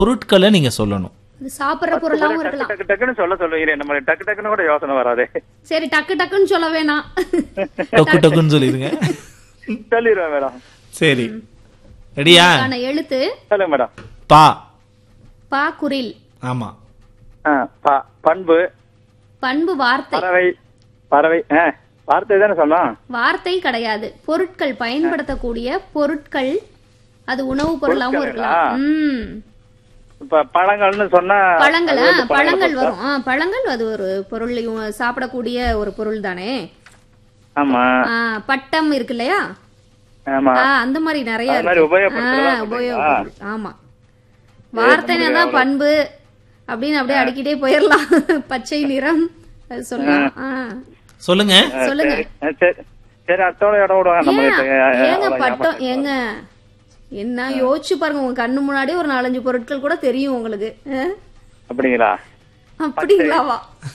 பொருட்களை நீங்க சொல்லணும் இது சாப்பிடுற பொருளாவும் டக்கு இருக்கலாம் டக்கு டக்குன்னு சொல்ல சொல்லுவீங்க நம்ம டக்கு டக்குன்னு கூட யோசனை வராது சரி டக்கு டக்குன்னு சொல்ல வேணாம் டொக்கு டொக்குன்னு சொல்லிடுங்க சொல்லிடுவேன் மேடம் சரி ரெடியா ஆன எழுத்து சொல்லுங்க மேடம் பா பா குரில் ஆமா ஆ, ப- பண்பு பண்பு வார்த்தை பறவை பறவை ஆ, வார்த்தை தானே சொன்னோம் வார்த்தை கிடையாது பொருட்கள் பயன்படுத்தக்கூடிய பொருட்கள் அது உணவு பொருளாவும் இருக்கலாம் ம் இப்ப பழங்கள்னு சொன்னா பழங்கள் அது ஆ, வந்து பழங்கள் பொருள். வரும் ஆ, பழங்கள் அது ஒரு பொருள் இவங்க சாப்பிடக்கூடிய ஒரு பொருள் தானே ஆமா ஆ, பட்டம் இருக்கு இல்லையா ஆமா ஆ, அந்த மாதிரி நிறைய அது மாதிரி இருக்கு. உபயோகப்படுத்துறதா ஆ, சொல்றீங்களா? உபயோகப்படுத்து. ஆமா வார்த்தைனா தான் பண்பு அப்படின்னு அப்படியே அடிக்கிட்டே போயிடலாம் பச்சை நிறம் அது சொல்லலாம் ஆ. சொல்லுங்க சொல்லுங்க சரி ஆ, சரி சரி அத்தோட இடம் விடுவாங்க நம்ம ஏன்? கிட்ட. ஏங்க அவ்வளவு பட்டம் ஞாபகம். ஏங்க என்ன யோசிச்சு பாருங்க உங்க கண்ணு முன்னாடி ஒரு நாலஞ்சு பொருட்கள் கூட தெரியும் உங்களுக்கு ஆ? அப்படிங்களா அப்படிங்களாவா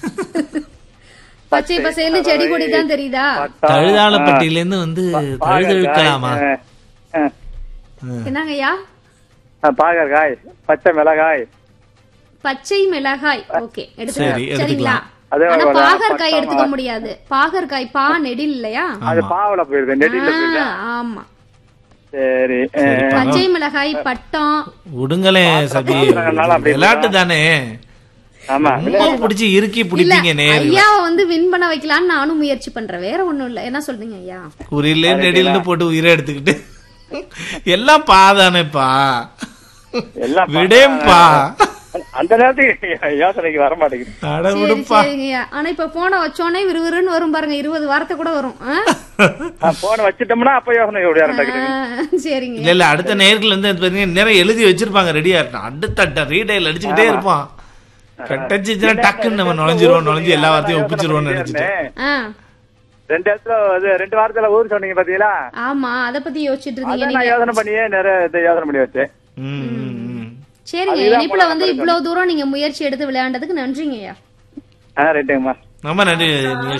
பச்சை பசேல்னு செடி கொடி தான் தெரியுதா பட்டம், தழுதாளப்பட்டியில இருந்து வந்து தழுதழுக்கலாமா ஆ, ஆ, என்னங்கய்யா ஆ, பாகற்காய் பச்சை மிளகாய் பச்சை மிளகாய் ஓகே சரி, எடுத்துக்கலாம் எடுத்துக்கலாம். சரிங்களா அதே ஆனா ஒரு பாகற்காய் பட்டம், எடுத்துக்க முடியாது பாகற்காய் பா நெடில் இல்லையா அது பாவல போயிருது நெடில போயிருது ஆ, ஆமா சரி ஆ, பச்சை மிளகாய் பட்டம் விடுங்களே சபி பாக்குறதுனால அப்படி விளையாட்டு தானே ஆமா ரொம்ப பிடிச்சி இறுக்கி இல்ல பிடிப்பீங்க நேரு ஐயாவை வந்து வின் பண்ண வைக்கலாம்னு நானும் முயற்சி பண்றேன் வேற ஒண்ணும் இல்ல என்ன சொல்றீங்க ஐயா குறியில நெடில்னு போட்டு உயிரை எடுத்துக்கிட்டு எல்லாம் பாதானேப்பா எல்லாம் விடேம்பா அந்த நேரத்துக்கு யோசனைக்கு வர மாட்டேங்குது அட சரி விடுப்பா சரிங்க ஐயா ஆனா இப்ப போன வச்சோடனே விறுவிறுன்னு வரும் பாருங்க இருபது வாரத்தை கூட வரும் ஆ? போன வச்சுட்டோம்னா அப்ப யோசனை எப்படியா ஆ, சரிங்க இல்ல இல்ல அடுத்த நேர்கள் வந்து பாத்தீங்கன்னா நிறைய எழுதி வச்சிருப்பாங்க ரெடியா இருக்கணும் அடுத்த ரீடைல் அடிச்சுக்கிட்டே இருப்பான் கட்டச்சிச்சுன்னா டக்குன்னு நம்ம நுழைஞ்சிருவோம் நுழைஞ்சு எல்லா வார்த்தையும் ஒப்பிச்சிருவோம்னு நினைச்சிட்டு ஆ ரெண்டு இடத்துல அது ரெண்டு வாரத்துல ஊர் சொன்னீங்க பாத்தீங்களா ஆமா அத பத்தி யோசிச்சுட்டு இருந்தீங்க அதான் நீங்க நான் யோசனை பண்ணியே நிறைய இது யோசனை பண்ணி வச்சேன் ம், ம், ம். சரிங்க இனிப்புல வந்து இவ்வளவு தூரம் நீங்க முயற்சி எடுத்து விளையாண்டதுக்கு நன்றிங்க ஐயா ஆ ரைட்டுங்கம்மா ரொம்ப நன்றி